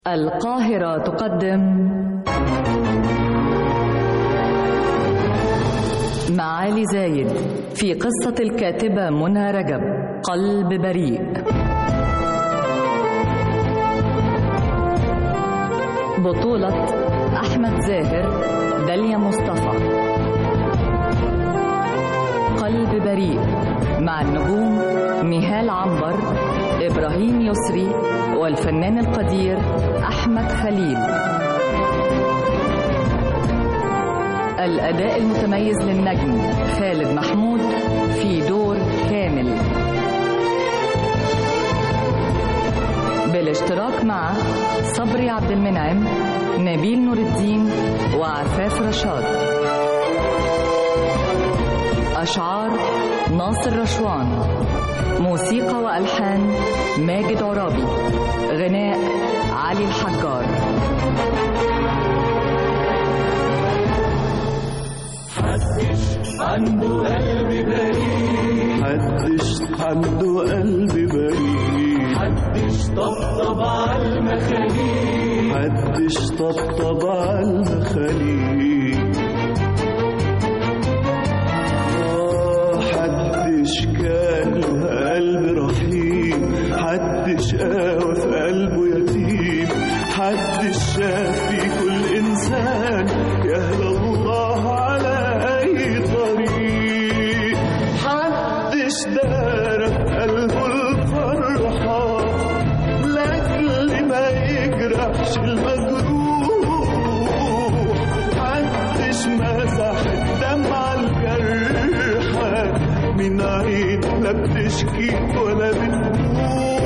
القاهرة تقدم معالي زايد في قصة الكاتبة منى رجب قلب بريء بطولة أحمد زاهر داليا مصطفى قلب بريء مع النجوم نهال عنبر إبراهيم يسري والفنان القدير أحمد خليل الأداء المتميز للنجم خالد محمود في دور كامل بالاشتراك مع صبري عبد المنعم نبيل نور الدين وعفاف رشاد أشعار ناصر رشوان موسيقى وألحان ماجد عرابي غناء علي الحجار حدش عنده قلب بريء حدش عنده قلب بريء حدش طبطب على المخاليق حدش طبطب على المخاليق آه، حدش كان له قلب رحيم حدش قاوى في قلبه يتيم حدش شاف في كل إنسان يهدى الله على أي طريق حدش دار في قلبه الفرحة لأجل ما يجرحش المجروح محدش مسح الدمعة الجرحى من عين لا بتشكي ولا بتبوح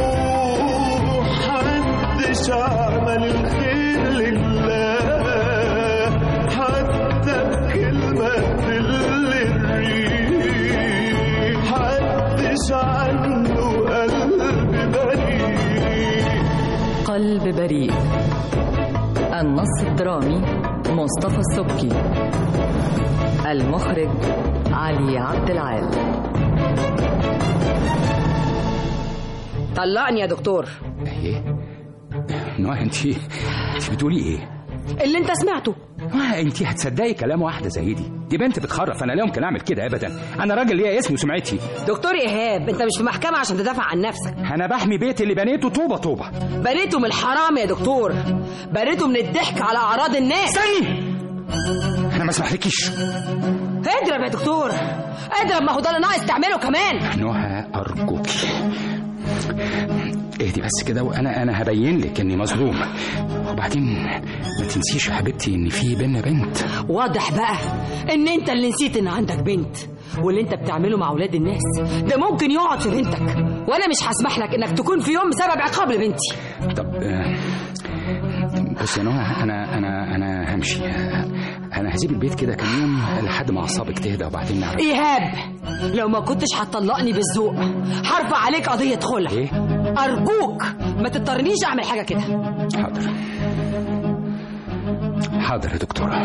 محدش عمل الخير لله حتى بكلمة تل الريح محدش عنده قلب بريء قلب بريء النص الدرامي مصطفى السبكي المخرج علي عبد العال طلقني يا دكتور ايه نوع انت انت بتقولي ايه اللي انت سمعته ما انت هتصدقي كلام واحده زي دي دي بنت بتخرف انا لا يمكن اعمل كده ابدا انا راجل ليا اسمي وسمعتي دكتور ايهاب انت مش في محكمه عشان تدافع عن نفسك انا بحمي بيتي اللي بنيته طوبه طوبه بنيته من الحرام يا دكتور بنيته من الضحك على اعراض الناس استني انا ما اسمحلكيش اضرب يا دكتور اضرب ما هو ده اللي ناقص تعمله كمان نهى ارجوك اهدي بس كده وانا انا هبين لك اني مظلوم وبعدين ما تنسيش يا حبيبتي ان في بينا بنت واضح بقى ان انت اللي نسيت ان عندك بنت واللي انت بتعمله مع اولاد الناس ده ممكن يقعد في بنتك وانا مش هسمح لك انك تكون في يوم سبب عقاب لبنتي طب آه، بص يا نهى انا انا انا همشي انا هسيب البيت كده كام يوم لحد ما اعصابك تهدى وبعدين نعرف ايهاب لو ما كنتش هتطلقني بالذوق هرفع عليك قضيه خلع ايه ارجوك ما تضطرنيش اعمل حاجه كده حاضر حاضر يا دكتورة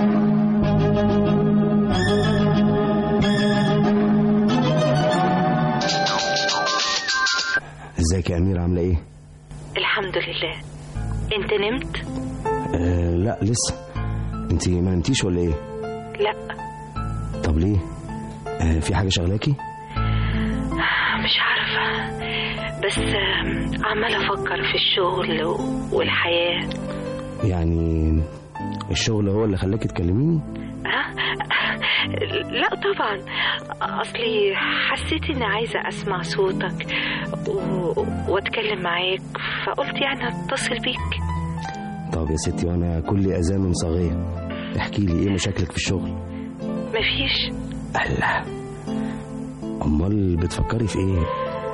ازيك يا أميرة عاملة ايه؟ الحمد لله انت نمت آه لا لسه انت ما نمتيش ولا ايه؟ لا طب ليه؟ آه في حاجة شغلاكي؟ مش عارفة بس آم، عمالة أفكر في الشغل و- والحياة يعني الشغل هو اللي خلاكي تكلميني؟ ها؟ لا طبعا أصلي حسيت إني عايزة أسمع صوتك و... وأتكلم معاك فقلت يعني أتصل بيك طب يا ستي وانا كل اذان صاغية احكي لي ايه مشاكلك في الشغل؟ مفيش الله امال بتفكري في ايه؟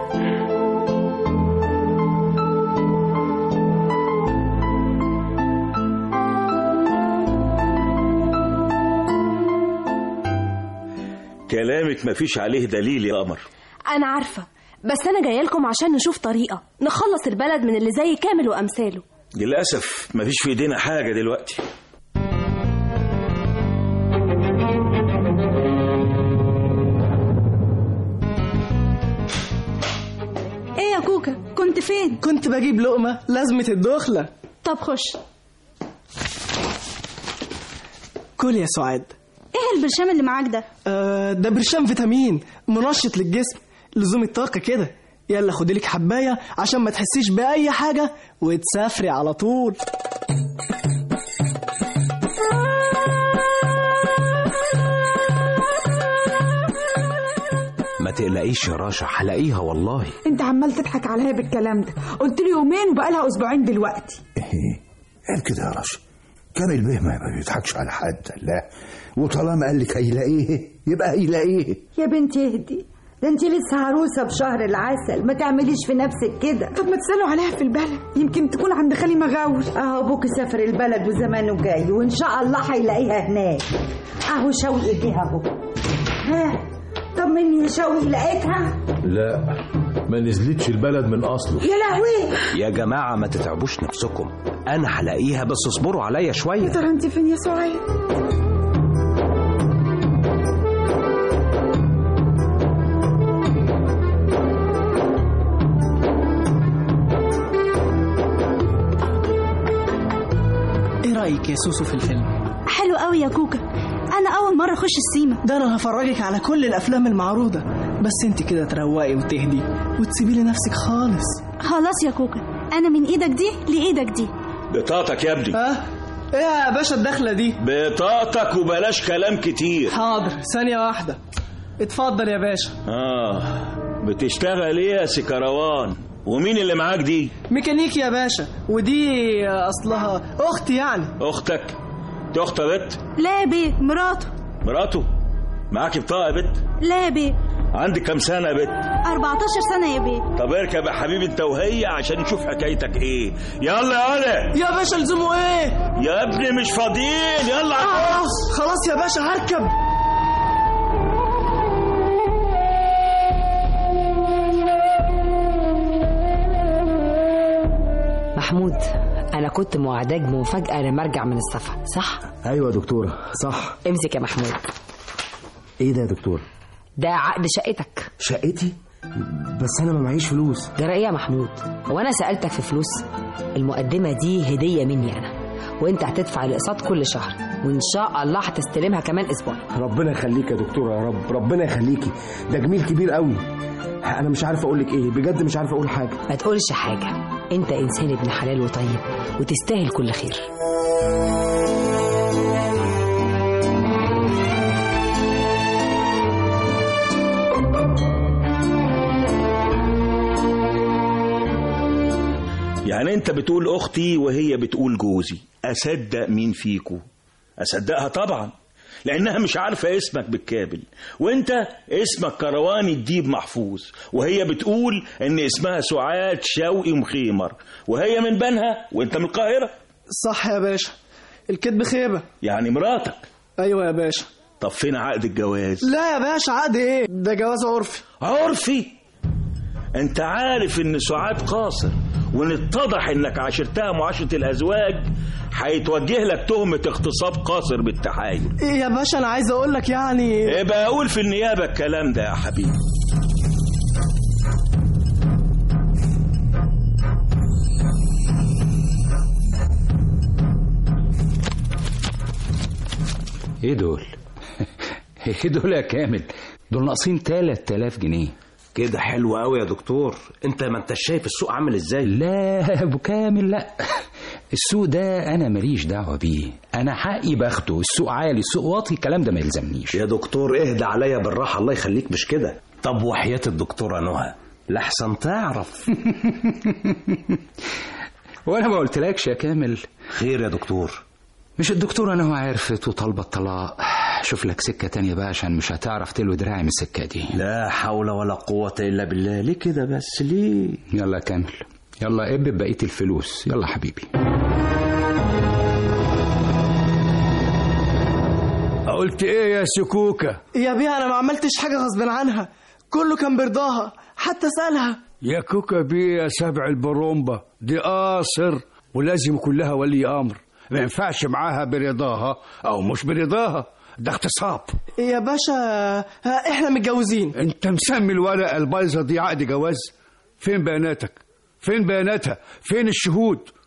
كلامك مفيش عليه دليل يا قمر أنا عارفة بس أنا جاية لكم عشان نشوف طريقة نخلص البلد من اللي زي كامل وأمثاله للأسف مفيش في ايدينا حاجة دلوقتي ايه يا كوكا كنت فين كنت بجيب لقمة لازمة الدخلة طب خش كل يا سعاد ايه البرشام اللي معاك ده آه ده برشام فيتامين منشط للجسم لزوم الطاقة كده يلا خدي لك حباية عشان ما تحسيش بأي حاجة وتسافري على طول ما تقلقيش يا راشا هلاقيها والله انت عمال تضحك عليا بالكلام ده قلت لي يومين وبقالها اسبوعين دلوقتي قال كده يا راشا كان البيه ما ما بيضحكش على حد لا وطالما قال لك هيلاقيه يبقى هيلاقيه يا بنتي اهدي ده انت لسه عروسه بشهر العسل ما تعمليش في نفسك كده طب ما تسالوا عليها في البلد يمكن تكون عند خالي مغاور اهو ابوك سافر البلد وزمانه جاي وان شاء الله هيلاقيها هناك اهو شوقي جه اهو ها طمني يا شوقي لقيتها لا ما نزلتش البلد من اصله يا لهوي يا جماعة ما تتعبوش نفسكم أنا هلاقيها بس اصبروا عليا شوية يا ترى انت فين يا سعاد ايه رأيك يا سوسو في الفيلم حلو قوي يا كوكا انا اول مره اخش السيما ده انا هفرجك على كل الافلام المعروضة بس انت كده تروقي وتهدي وتسيبي لي نفسك خالص خلاص يا كوكا انا من ايدك دي لايدك دي بطاقتك يا ابني ها ايه يا باشا الدخلة دي بطاقتك وبلاش كلام كتير حاضر ثانية واحدة اتفضل يا باشا اه بتشتغل ايه يا سكروان ومين اللي معاك دي ميكانيكي يا باشا ودي اصلها اختي يعني اختك دي اخت يا بت لا يا بيه مراته مراته معاكي بطاقه يا بت لا يا بيه عندك كام سنه يا بت 14 سنه يا بيه طب اركب يا حبيبي انت وهي عشان نشوف حكايتك ايه يلا يلا يا باشا لزومه ايه يا ابني مش فاضيين يلا آه خلاص يا باشا هركب محمود انا كنت موعداك بمفاجاه لما ارجع من السفر صح أيوة يا دكتورة صح امسك يا محمود إيه ده يا دكتور ده عقد شقتك شقتي بس أنا ما معيش فلوس ده رأيي يا محمود وانا سالتك في فلوس المقدمه دي هديه مني انا وانت هتدفع الاقساط كل شهر وان شاء الله هتستلمها كمان اسبوع ربنا يخليك يا دكتورة يا رب ربنا يخليكي ده جميل كبير قوي أنا مش عارف أقول لك إيه بجد مش عارف أقول حاجة ما تقولش حاجه انت انسان ابن حلال وطيب وتستاهل كل خير يعني انت بتقول اختي وهي بتقول جوزي اصدق مين فيكو اصدقها طبعا لانها مش عارفه اسمك بالكامل وانت اسمك كروان الديب محفوظ وهي بتقول ان اسمها سعاد شوقي مخيمر وهي من بنها وانت من القاهره صح يا باشا الكذب خيبة يعني مراتك ايوه يا باشا طب فين عقد الجواز لا يا باشا عقد ايه ده جواز عرفي عرفي انت عارف ان سعاد قاصر وان اتضح انك عاشرتها معاشرة الازواج هيتوجه لك تهمة اغتصاب قاصر بالتحايل ايه يا باشا انا عايز اقول لك يعني يبقى اقول في النيابة الكلام ده يا حبيبي ايه دول ايه دول يا كامل دول ناقصين 3000 جنيه كده حلو قوي يا دكتور انت ما انت شايف السوق عامل ازاي لا يا ابو كامل لا السوق ده انا ماليش دعوه بيه انا حقي باخده السوق عالي السوق واطي الكلام ده ما يلزمنيش يا دكتور اهدى عليا بالراحه الله يخليك مش كده طب وحياه الدكتوره نهى لحسن تعرف وانا ما قلتلكش يا كامل خير يا دكتور مش الدكتوره نهى عرفت وطالبه الطلاق شوف لك سكه تانية بقى عشان مش هتعرف تلوي دراعي من السكه دي لا حول ولا قوه الا بالله ليه كده بس ليه يلا يا كامل يلا اب بقيه الفلوس يلا حبيبي قلت ايه يا سكوكة يا بيها انا ما عملتش حاجة غصب عنها كله كان برضاها حتى سألها يا كوكا بيه يا سبع البرومبا دي قاصر ولازم يكون لها ولي امر ما ينفعش معاها برضاها او مش برضاها ده اغتصاب يا باشا ها، احنا متجوزين انت مسمي الورقه البايظه دي عقد جواز فين بياناتك فين بياناتها فين الشهود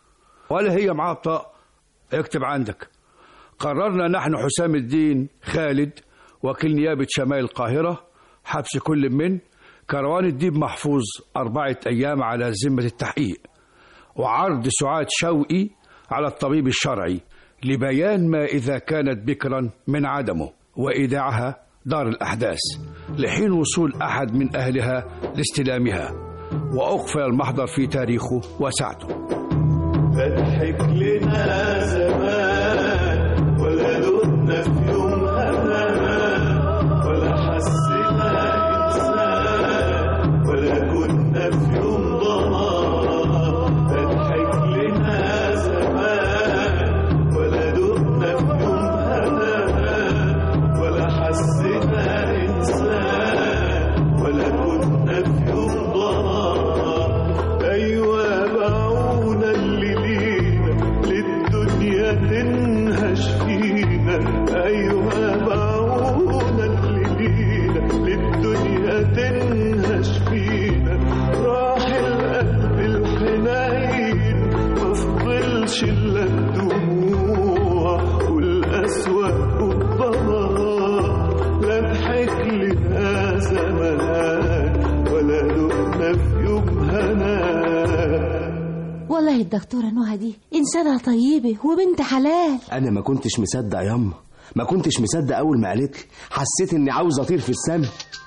ولا هي معاها بطاقة اكتب عندك قررنا نحن حسام الدين خالد وكيل نيابة شمال القاهرة حبس كل من كروان الديب محفوظ أربعة أيام على ذمة التحقيق وعرض سعاد شوقي على الطبيب الشرعي لبيان ما إذا كانت بكرا من عدمه وإيداعها دار الأحداث لحين وصول أحد من أهلها لاستلامها وأقفل المحضر في تاريخه وساعته فتحك لنا زمان ولا دقنا في يوم أمان ولا حسنا إنسان ولا كنا في يوم ضمان فتحك لنا زمان ولا دقنا في يوم أمان ولا حسنا إنسان ولا كنا في يوم ضمان أيوة باعونا اللي لينا للدنيا تنهش فينا أيوة باعونا اللي لينا للدنيا تنهش فينا راح القلب الحنين ما فضلش إلا الدموع والأسوأ والضمان لا ضحك لنا زمان ولا دقنا في يوم هنا والله الدكتورة نهى دي إنسانة طيبة وبنت حلال انا ما كنتش مصدق ياما ما كنتش مصدق اول ما قالت لي حسيت اني عاوز اطير في السما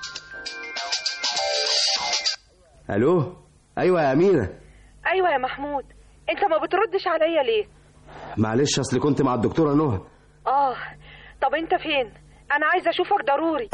الو ايوه يا اميره ايوه يا محمود انت ما بتردش عليا ليه معلش اصل كنت مع الدكتوره نهى اه طب انت فين انا عايزه اشوفك ضروري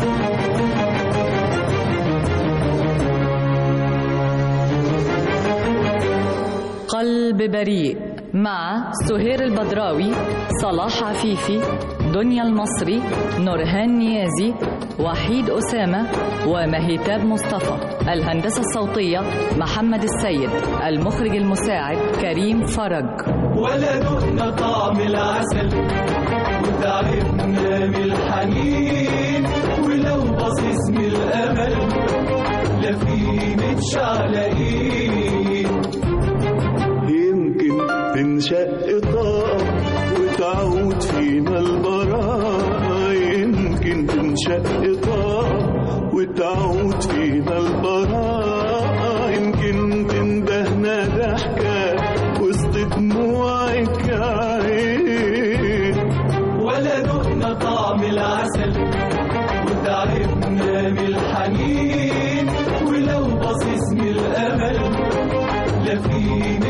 قلب بريء مع سهير البدراوي صلاح عفيفي دنيا المصري نورهان نيازي وحيد أسامة ومهيتاب مصطفى الهندسة الصوتية محمد السيد المخرج المساعد كريم فرج ولا دقنا طعم العسل وتعبنا من الحنين ولو بصيص من الامل لا في متشعلقين يمكن تنشق طاقة وتعود فينا البراءة يمكن تنشق طاقة وتعود فينا البراءة يمكن تندهنا ضحكة وسط دموعك يا عين ولا دقنا طعم العسل وتعبنا من الحنين ولو بصيص من الامل لا في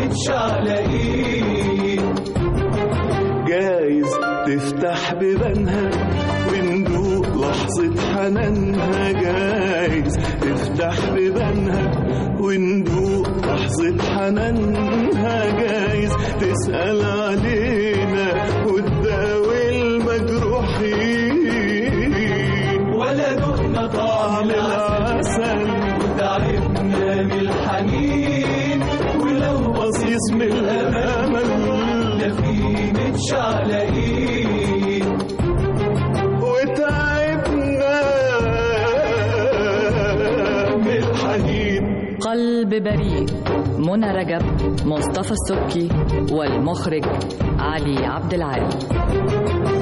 متشعلقين جايز تفتح بيبانها وندوق لحظة حنانها جايز تفتح بيبانها وندوق لحظة حنانها جايز تسأل علينا وتداوي المجروحين ولا دقنا طعم العسل وتعبنا من الحنين ولو بصيص من الامل لا في متشعلقين وتعبنا من الحنين قلب بريء منى رجب مصطفى السبكي والمخرج علي عبد العالي